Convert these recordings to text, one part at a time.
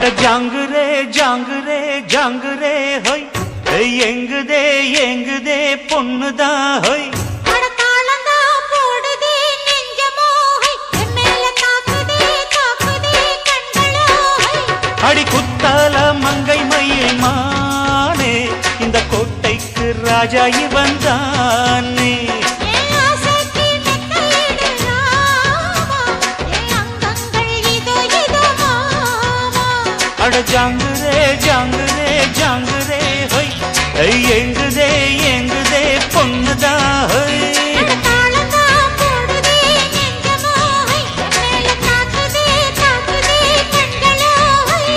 அட ஜாங்குரே ஜாங்குரே ஜாங்குரே ஹொய் ஏய், எங்குதே எங்குதே பொண்ணுதான் ஹொய் அட தாளந்தான் போடுதே நெஞ்சமோ ஹை என் மேல தாக்குதே தாக்குதே கண்களோ ஹை அடி குத்தால மங்கை மயில் மானே இந்த கோட்டைக்கு ராஜா இவன் தானே என் ஆசைக்கு மெத்தையிடு ராமா என் அங்கங்கள் இதோ இதோ மாமா அட ஜாங்குரே ஜாங்குரே ஜாங்குரே ஹொய் ஏய், எங்குதே எங்குதே பொண்ணுதான் ஹொய் அட தாளந்தான் போடுதே நெஞ்சமோ ஹை என் மேல தாக்குதே தாக்குதே கண்களோ ஹை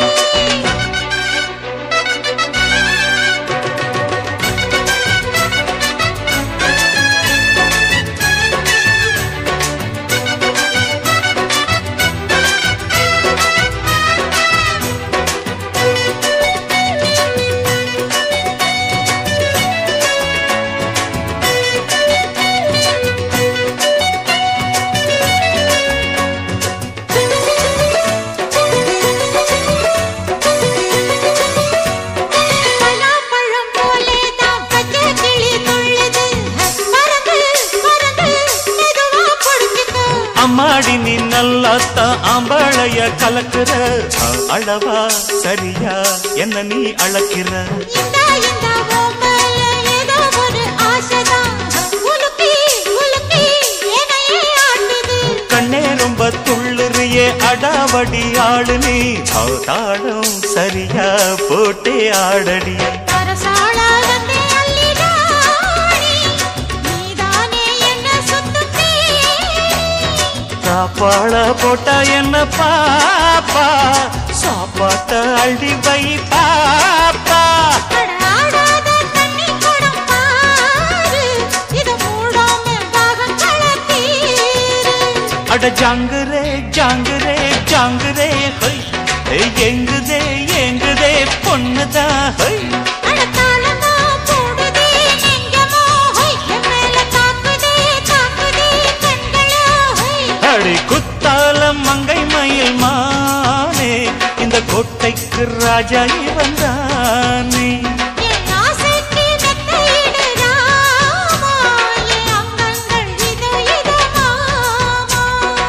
பலாப்பழம் போலேதான் பச்சை கிளி துள்ளுது பறந்து பறந்து மெதுவா பிடிச்சுக்கோ அம்மாடி நீ நல்லாத்தான் ஆம்பாளைய கலக்குற அளவா சரியா என்ன நீ அளக்கிற இந்த இந்த ஓம்பல ஏதோ ஒரு ஆசைதான் உலுக்கி உலுக்கி என்னையே ஆட்டுது கண்ணே ரொம்ப துள்ளுறியே அடாவடி ஆளு நீ தாளம் சரியா போட்டே ஆடடி அரசாள வந்தே அள்ளிடாடி நீதானே என்ன சுத்துப்பே சாப்பாட போட்டா என்ன பாப்பா சாப்பாட்ட அள்ளி வை பாப்பா ஆடாத தண்ணி குடம் பாரு இது மூடாம தாகங்களை தீரு அட ஜாங்குரே ஜாங்குரே ஜாங்குரே ஹொய் ஏய், எங்குதே எங்குதே பொண்ணுதா ஹொய் அடத்தாளமா போடுதே நெஞ்சமோ ஹொய் என் மேல தாக்குதே தாக்குதே கண்களோ ஹொய் அடி குத்தாலம் மங்கை மயில் மானே இந்த கோட்டைக்கு ராஜா இவன் தானே என் ஆசைக்கு மெத்தையிடு ராமா என் அங்கங்கள் இதோ இதோ மாமா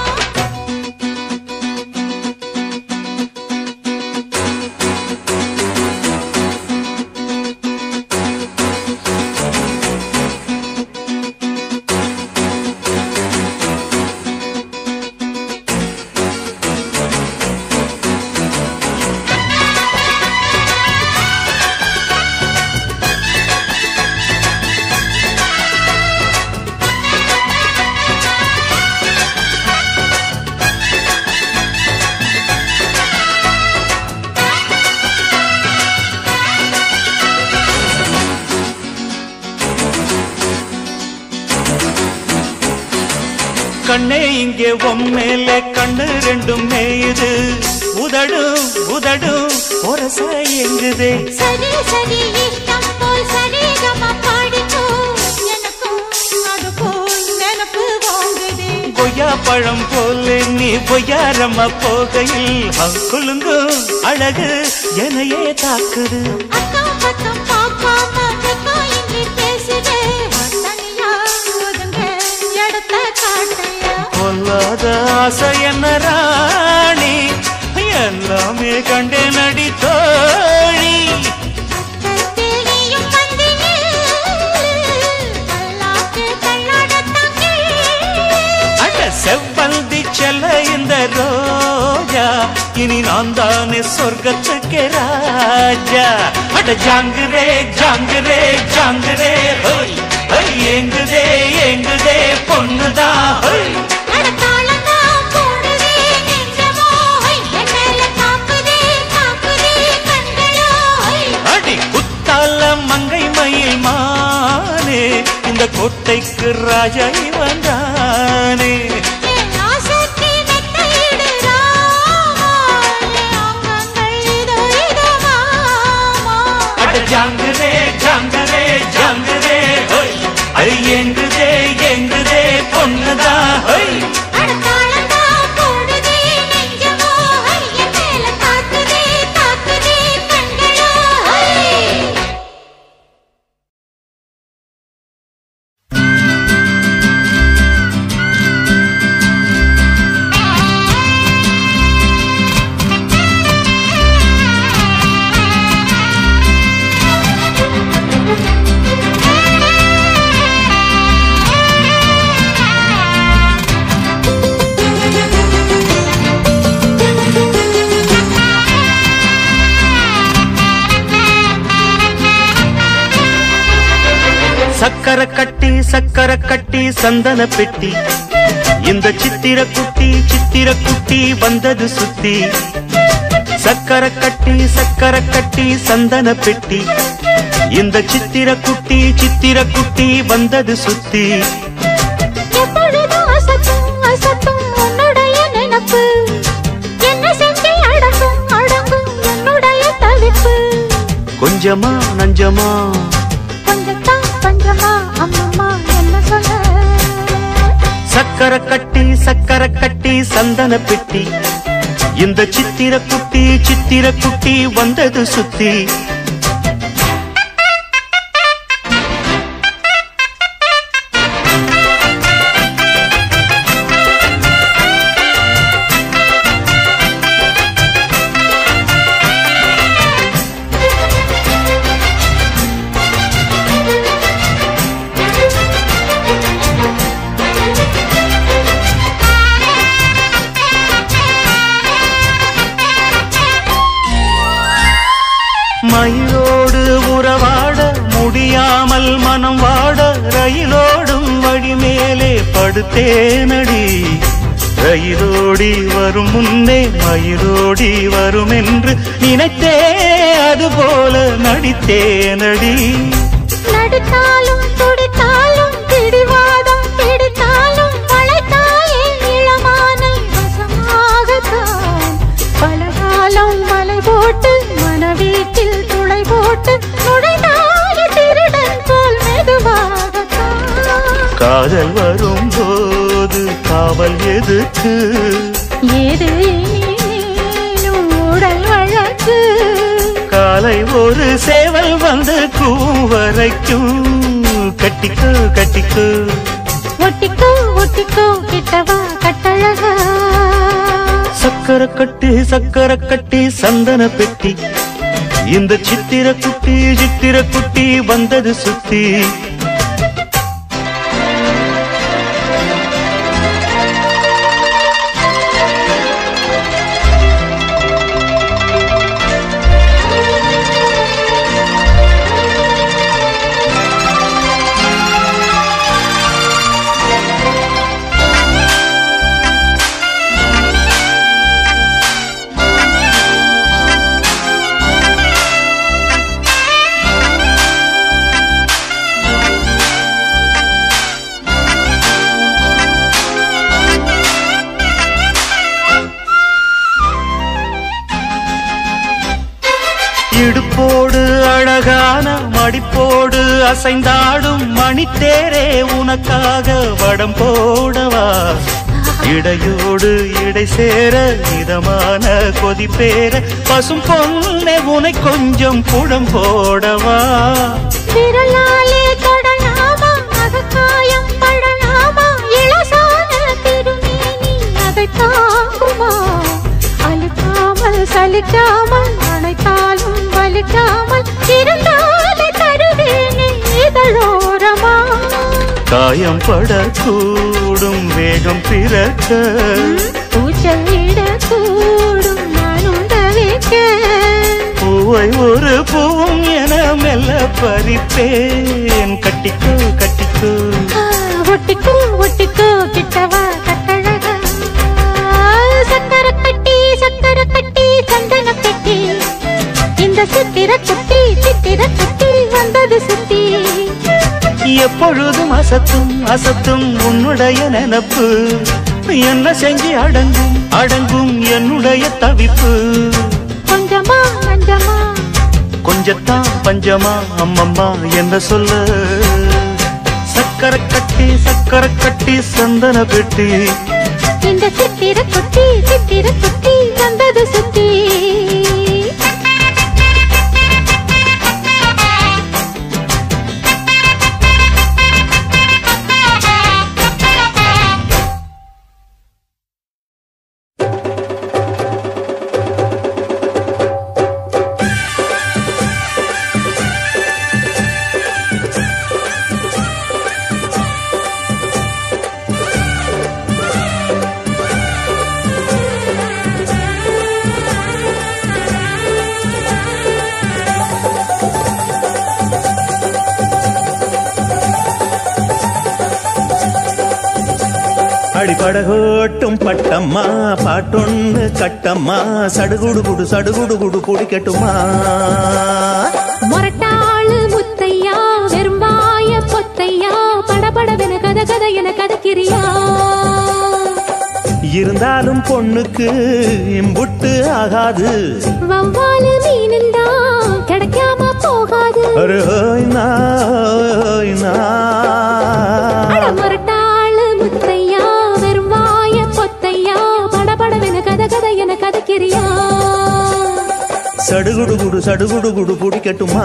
கண்ணே இங்கே உம்மேல கண்ணு ரெண்டும் மேயுது உதடும் உதடும் ஒரச எங்குதே சரி சரி இஷ்டம் போல் சரிகம பாடிக்கோ எனக்கும் அது போல் நினப்பு வாங்குதே கொய்யா பழம் போல நீ பொய்யாரம்மா போகையில் குலுங்கும் அழகு எனையே தாக்குது அக்கம் பக்கம் பார்க்காம வெக்கம் இன்றி பேசுதே தனியா ஒதுங்க இடத்த காட்டையா பொல்லாத ஆசை என்ன ராணி எல்லாமே கண்டே நடி தோழி கத்தில் நீயும் வந்து பல்லாக்கு தள்ளாடத்தான் அட செவ்வந்தி செல்ல இந்த ரோஜா இனி நான் தானே சொர்க்கத்துக்கு ராஜா அட ஜாங்குரே ஜாங்குரே ஜாங்குரே ஹோய் ஹோய் எங்குதே எங்குதே பொண்ணுதா ஹோய் அடத்தாளந்தா போடுதே நெஞ்சமோ ஹை என் மேல தாக்குதே தாக்குதே கண்களோ ஹை அடி குத்தால மங்கை மயில் மானே இந்த கோட்டைக்கு ராஜா இவன் தானே என் ஆசைக்கு மெத்தையிடு ராமா என் அங்கங்கள் இதோ இதோ மாமா அட ஜாங்குரே ஜாங்குரே ஜாங்குரே ஹோய் ஐ எங்குதே எங்குதே பொண்ணுதா ஹோய் அடத்தாளந்தா போடுதே நெஞ்சமோ ஹை என் மேல தாக்குதே சக்கர கட்டி சக்கர கட்டி சந்தன பெட்டி இந்த சித்திர குட்டி சித்திர குட்டி வந்தது சுத்தி சக்கர கட்டி சக்கர கட்டி சந்தன பெட்டி இந்த சித்திர குட்டி சித்திர குட்டி வந்தது சுத்தி எப்பொழுதும் அசத்தும் அசத்தும் உன்னுடைய நினப்பு என்ன செஞ்சு அடங்கும் அடங்கும் என்னுடைய தவிப்பு கொஞ்சமா நஞ்சமா கொஞ்சத்தான் பஞ்சமா அம்மம்மா என்ன சொல்ல சக்கர கட்டி சக்கர கட்டி சந்தன பெட்டி இந்த சித்திர குட்டி சித்திர குட்டி வந்தது சுத்தி மயிலோடு உறவாட முடியாமல் மனம் வாட ரயிலோடும் வழி மேலே படுத்தேனடி ரயிலோடி வரும் முன்னே மயிலோடி வரும் என்று நினைத்தே அதுபோல நடித்தேனடி நடுத்தாலும் துடித்தாலும் பிடிவாதம் பிடித்தாலும் வளைத்தாயே இளமானை வசமாகத்தான் பலகாலம் மலை போட்டு மனவீட்டில் துளை போட்டு நுழைந்தாய திருடன் போல் மெதுவாகத்தான் காதல் வரும்போது காவல் எதுக்கு ஏது இனிமேலும் உடல் வழக்கு காலை ஒரு சேவல் வந்து கூவரைக்கும் கட்டிக்கோ கட்டிக்கோ ஒட்டிக்கோ ஒட்டிக்கோ கிட்டவா கட்டழகா சக்கர கட்டி சக்கர கட்டி சந்தன பெட்டி இந்த சித்திர குட்டி சித்திர குட்டி வந்தது சுத்தி இடுப்போடு அழகான மடிப்போடு அசைந்தாடும் மணித்தேரே உனக்காக வடம் போடவா இடையோடு இடை சேர இதமான கொதிப்பேர பசும் பொன்னே உனை கொஞ்சம் புடம் போடவா விரலாலே தொடலாமா அகக்காயம் படலாமா இளசான திருமேனி அதை தாங்குமா அழுக்காமல் சலிக்காமல் அணைத்தாலும் வலிக்காமல் இருந்தாலே தருவேனே இதழோரமா காயம் படக்கூடும் வேகம் பிறக்க பூச்சலிட கூடும் நானும் தவிக்க பூவை ஒரு பூவும் என மெல்ல பறிப்பேன் கட்டிக்கோ கட்டிக்கோ ஆ, ஒட்டிக்கோ ஒட்டிக்கோ கிட்டவா கட்டழகா சக்கர கட்டி சக்கர கட்டி சந்தன கட்டி இந்த சித்திர குட்டி சித்திர குட்டி வந்தது சுத்தி எப்பொழுதும் அசத்தும் அசத்தும் உன்னுடைய நினப்பு என்ன செஞ்சு அடங்கும் அடங்கும் என்னுடைய தவிப்பு கொஞ்சமா நஞ்சமா கொஞ்சத்தான் பஞ்சமா அம்மம்மா என்ன சொல்ல சக்கர கட்டி சக்கர கட்டி சந்தன பெட்டி இந்த சித்திர குட்டி சித்திர குட்டி வந்தது சுத்தி அடிபடகோட்டும் பட்டம்மா பாட்டொன்னு கட்டம்மா சடுகுடு குடு சடுகுடு குடு குடிக்கட்டுமா மொரட்டாளு முத்தையா வெறும்பாய பொத்தையா படபடவென கத கத என கதக்கிறியா இருந்தாலும் பொண்ணுக்கு இம்புட்டு ஆகாது வவ்வாலு மீனும் தான் கிடைக்காம போகாது ஒரு ஹோய் நாய் அட நா. மொரட்டாளு முத்தையா வெறும்பாய பொத்தையா படபடவென கத கத என கதக்கிறியா சடுகுடு குடு சடுகுடு குடு குடிக்கட்டுமா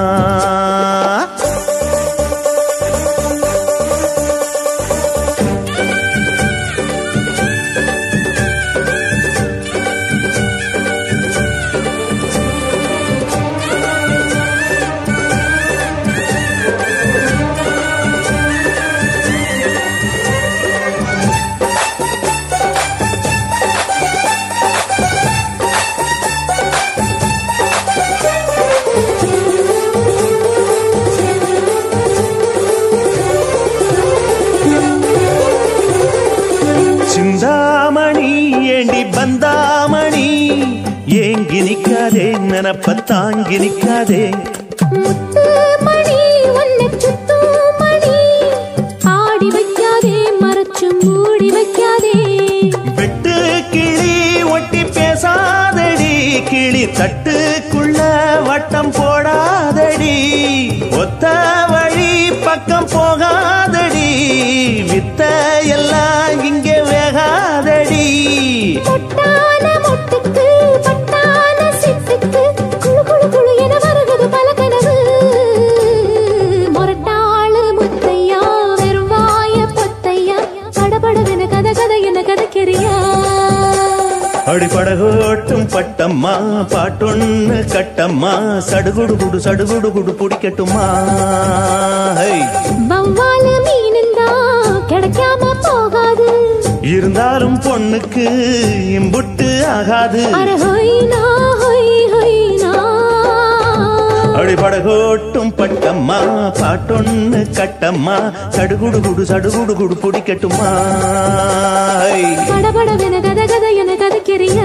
சிந்தாமணி ஏண்டி பந்தாமணி ஏங்கி நிக்காதே நினப்ப தாங்கி நிக்காதே முத்து மணி உன்னை சுத்தும் மணி ஆடி வைக்காதே மறைச்சு மூடி வைக்காதே வெட்டு கிளி ஒட்டி பேசாதடி கிளி தட்டுக்குள்ள வட்டம் போடாதடி ஒத்த வழி பக்கம் போகாதடி வித்த எல்லாம் இங்கே வேகாதடி பொட்டான மொட்டுக்கு பட்டான சிட்டுக்கு குழு குழு குழு என வருகுது பல கனவு மொரட்டாளு முத்தையா வெறும் வாய பொத்தையா படபடவென கத கத என கதக்கிறியா அடிபடகோட்டும் பட்டம்மா பாட்டொன்னு கட்டம்மா சடுகுடு குடு சடுகுடு குடு பிடிக்கட்டுமா ஹை. வவ்வாலு மீனும் தான் கிடைக்காம போகாது இருந்தாலும் பொண்ணுக்கு இம்புட்டு ஆகாது அர ஹொய்னா ஹொய் ஹொய்னா அடிபடகோட்டும் பட்டம்மா பாட்டொன்னு கட்டம்மா சடுகுடு குடு சடுகுடு குடு பிடிக்கட்டுமா ஹை. படபடவென கத கத என கதக்கிறியா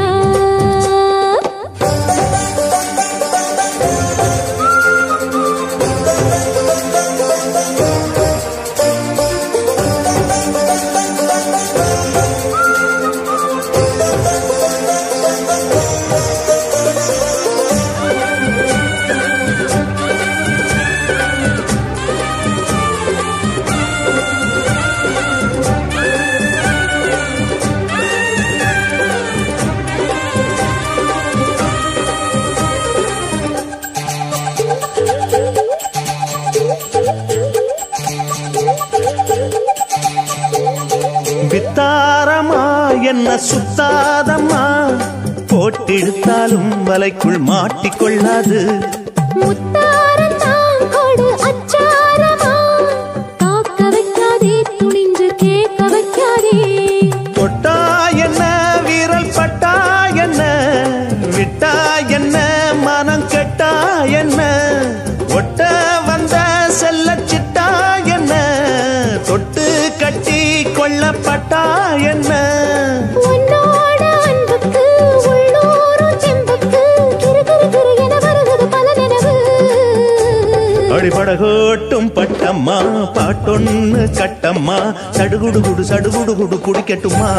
வித்தாரமா என்ன சுத்தாதம்மா போட்டிடுத்தாலும் வலைக்குள் மாட்டிக்கொள்ளாது முத்தாரம் தான் கொடு அச்சாரமா காக்க வைக்காதே துணிஞ்சு கேட்க வைக்காதே தொட்டா என்ன வீரல் பட்டா என்ன விட்டா என்ன மனம் கெட்டா என்ன ஒட்ட வந்த செல்ல சிட்டா என்ன தொட்டு கட்டி கொள்ளப்பட்டா என்ன உன்னோட அன்புக்கு உள்ளூரும் செம்புக்கு கிரு கிரு கிரு என வருகிறது பல நினைவு அடிபடகோட்டும் பட்டம்மா பாட்டொன்னு கட்டம்மா சடுகுடு குடு சடுகுடு குடு குடிக்கட்டுமா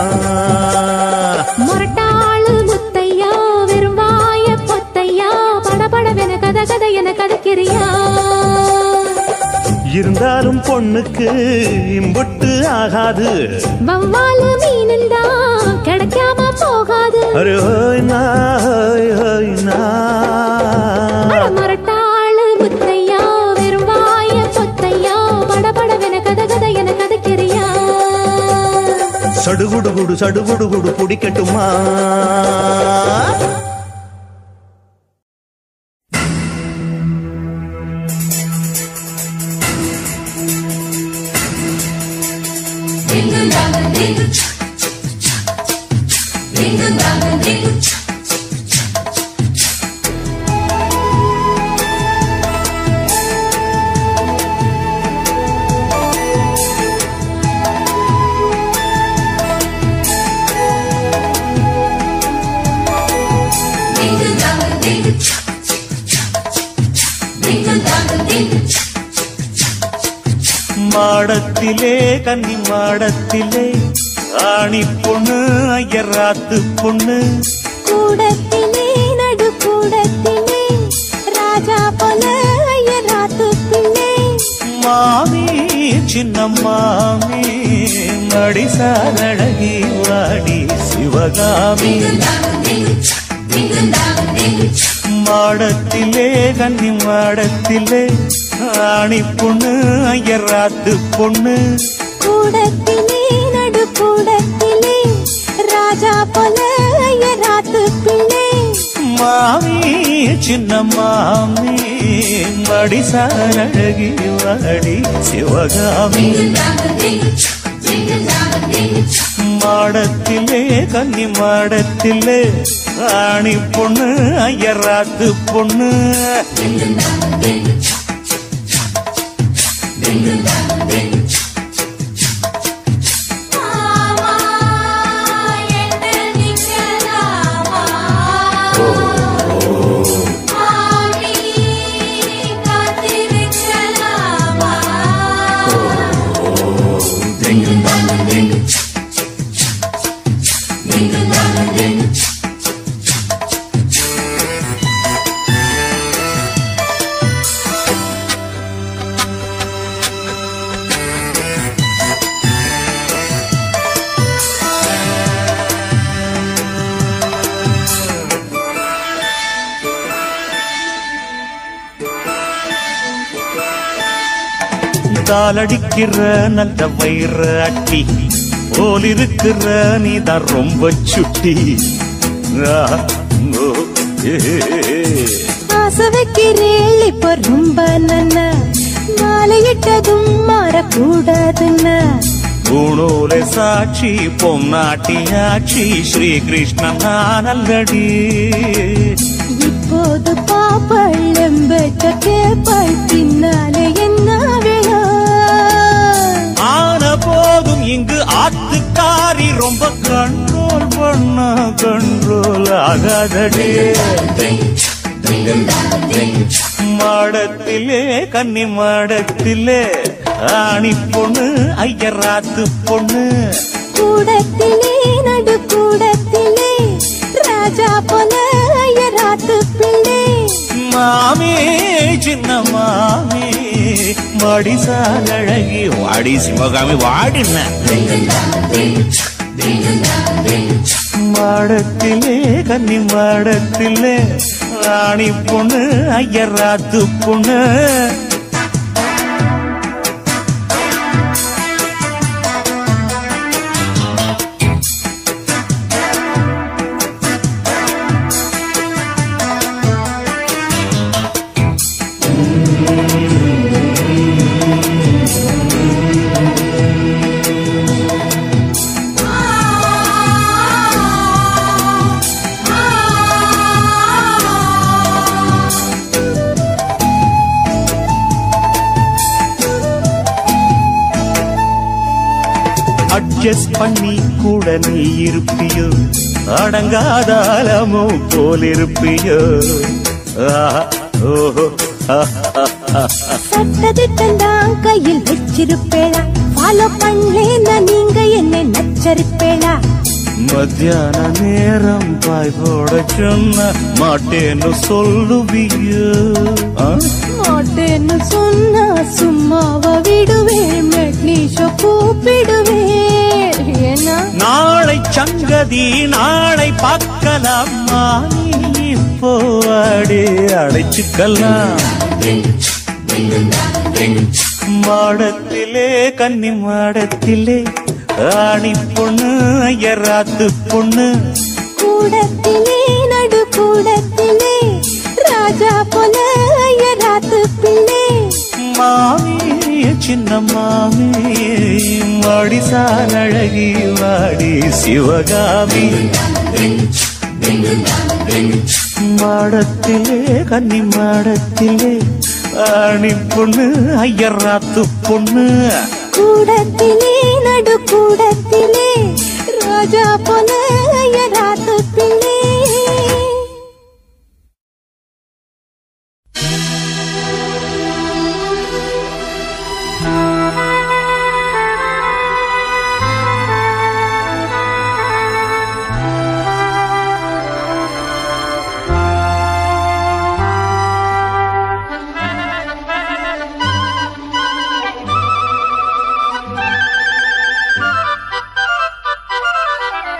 மொரட்டாளு முத்தையா வெறும் வாய பொத்தையா படபடவென கத கத என கதக்கிறியா இருந்தாலும் பொண்ணுக்கு இம்புட்டு ஆகாது வவ்வாலு மீனும் தான் கிடைக்காம போகாது அரே ஹோய் நா, ஹோய் ஹோய் நா. அட மொரட்டாளு முத்தையா வெறும் வாய பொத்தையா படபடவென கத கத என கதக்கிறியா சடுகுடு குடு சடுகுடு குடு குடிக்கட்டுமா மாடத்திலே கன்னி மாடத்திலே ஆணி பொண்ணு ஐயராத்து பொண்ணு கூடத்திலே நடு கூடத்திலே ராஜா போல ஐயராத்து பிள்ளை மாமி சின்ன மாமி மடிசாரழகி வாடி சிவகாமி மாடத்திலே கன்னி மாடத்திலே ஆணி பொண்ணு ஐயராத்து பொண்ணு கூடத்திலே நடு கூடத்திலே ராஜா போல ஐயராத்து பிள்ளை மாமி சின்ன மாமி மடிசாரழகி வாடி சிவகாமி மாடத்திலே கன்னி மாடத்திலே ஆணி பொண்ணு ஐயராத்து பொண்ணு மாமா என்ன நிக்கலாமா மாமி காத்திருக்கலாமா தாளடிக்கிற நல்ல வயிற அட்டி போல் இருக்கிற நீதான் ரொம்ப சுட்டி ஆ, ஓ, ஏ, ஏ. ஆசை வைக்கிறேள் இப்போ ரொம்ப நன்ன மாலையிட்டதும் மாறக்கூடாதுன்னு பூணூலை சாட்சி பொன்னாட்டியாட்சி ஸ்ரீகிருஷ்ணன் நல்லடி இப்போது பாப்பள் எம்பெற்ற கேப்பள் பின்னாலே என்ன வேணும் ஆன போதும் இங்கு ஆத்துக்காரி ரொம்ப கண்ட்ரோல் பண்ண கண்ட்ரோல் ஆகாதடி மாடத்திலே கன்னி மாடத்திலே ஆணி பொண்ணு ஐயராத்து பொண்ணு கூடத்திலே நடு கூடத்திலே ராஜா போல ஐயராத்து பிள்ளை மாமே சின்ன மாமே மடிசால் அழகி வாடி சிவகாமி வாடின மாடத்திலே கன்னி மாடத்திலே ராணி பொண்ணு ஐயராத்து பொண்ணு அட்ஜஸ்ட் பண்ணி கூட நீ இருப்பியோ அடங்காதாலமோ போல் இருப்பியோ ஆஹா, ஓஹோ ஆஹா. சட்டதிட்டம் கையில் வச்சிருப்பேளா ஃபாலோ பண்ணேன்னா நீங்க என்ன நச்சரிப்பேளா மத்தியான நேரம் பாய் போட சொன்ன மாட்டேன்னு சொல்லுவியோ ஆ? மாட்டேன்னு சொன்னா சும்மாவ விடுவேன் மெட்னீஷோ கூப்பிடுவேன் ஏன்னா நாளை சங்கதி நாளை பார்க்கலாமா நீ இப்போ அடி அடைச்சுக்கலாம் மாடத்திலே கன்னி மாடத்திலே ஆணி பொண்ணு ஐயராத்து பொண்ணு கூடத்திலே நடு கூடத்திலே ராஜா போல ஐயராத்து பிள்ளை மாமி சின்ன மாமி மடிசால் அழகி வாடி சிவகாமி மாடத்திலே கன்னி மாடத்திலே ஆணி பொண்ணு ஐயராத்து பொண்ணு கூடத்திலே நடு கூடத்திலே ராஜா போல ஐயராத்து பிள்ளை ஆ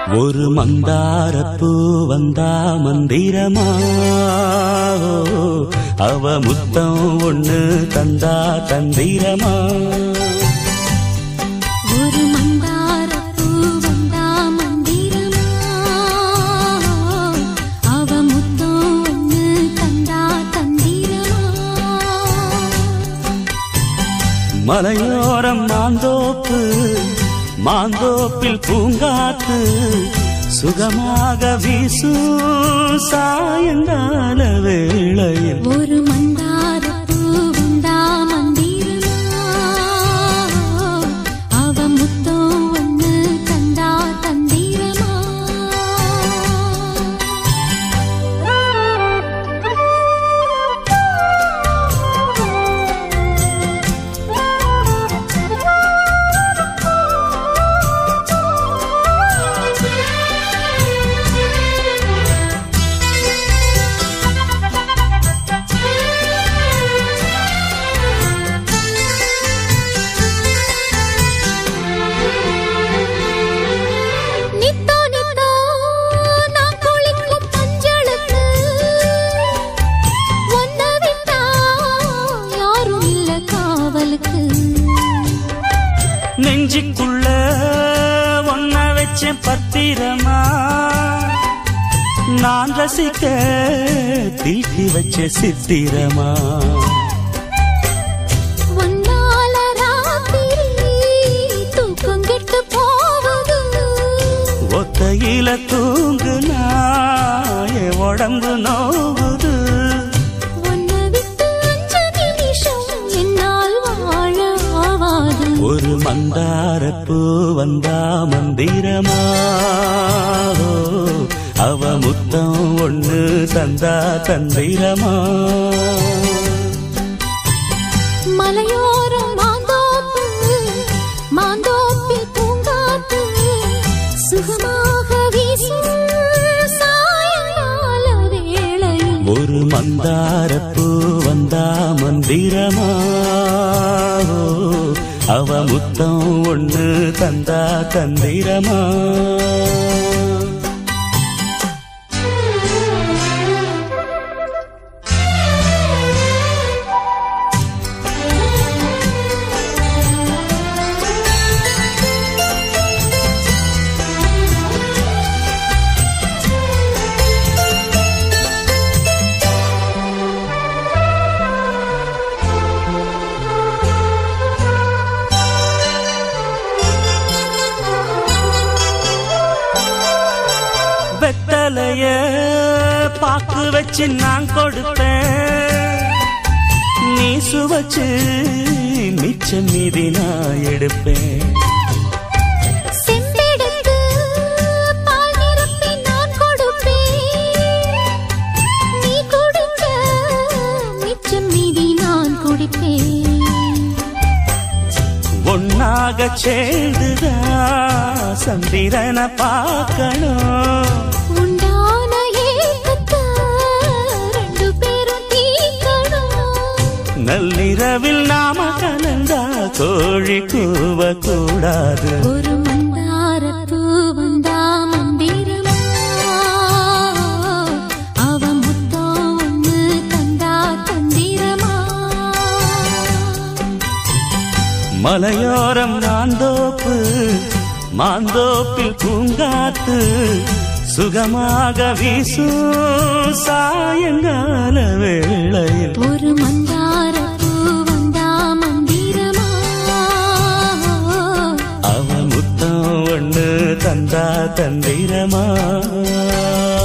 ஒரு மந்தாரப்பூ வந்தா மந்திரமா அவ முத்தம் ஒண்ணு தந்தா தந்திரமா ஒரு மந்தாரப்பூ வந்தா மந்திரமா அவ முத்தம் ஒண்ணு தந்தா தந்திரமா மலையோரம் மாந்தோப்பு மாந்தோப்பில் பூங்காத்து சுகமாக வீசும் சாயங்கால வேளையில் ஒரு மந்தாரப்பூ வந்தா மந்திரமா அவ முத்தம் ஒண்ணு தந்தா தந்திரமா நித்தோ நித்தோ நான் குளிக்கும் மஞ்சளுக்கு ஒன்ன விட்டா யாரும் இல்ல காவலுக்கு நெஞ்சுக்குள்ள ஒன்ன வச்ச பத்திரமா நான் ரசிக்க தீட்டி வச்ச சித்திரமா ஒன்னால ராத்திரி தூக்கம் கெட்டு போகுது ஒத்தையில தூங்குனா என் உடம்பு நோவுது உன்னை விட்டு அஞ்சு நிமிஷம் என்னால் வாழ ஆவாது ஒரு மந்தாரப்பூ வந்தா மந்திரமா அவ முத்தம் ஒண்ணு தந்தா தந்திரமா மலையோரம் மாந்தோப்பு மாந்தோப்பில் பூங்காத்து சுகமாக வீசும் சாயங்கால வேளையில் ஒரு மந்தாரப்பூ வந்தா மந்திரமா அவ முத்தம் ஒண்ணு தந்தா தந்திரமா வெத்தலைய பாக்கு வச்சு நான் கொடுப்பேன் நீ சுவச்சு மிச்சம் மீதி நான் எடுப்பேன் செம்பெடுத்து பால் நிரப்பி நான் கொடுப்பேன் நீ கொடுக்க மிச்சம் மீதி நான் குடிப்பேன் ஒன்னாக சேர்ந்துதா சந்திரனை பார்க்கணும் உண்டான ஏக்கத்தை ரெண்டு பேரும் தீர்க்கணும் நள்ளிரவில் நாம கலந்தா கோழி கூவ கூடாது ஒரு மந்தாரப்பூ வந்தா மந்திரமா அவ முத்தம் ஒண்ணு தந்தா தந்திரமா மலையோரம் மாந்தோப்பு மாந்தோப்பில் பூங்காத்து சுகமாக வீசும் சாயங்கால வேளையில் ஒரு மந்தாரப்பூ வந்தா மந்திரமா அவ முத்தம் ஒண்ணு தந்தா தந்திரமா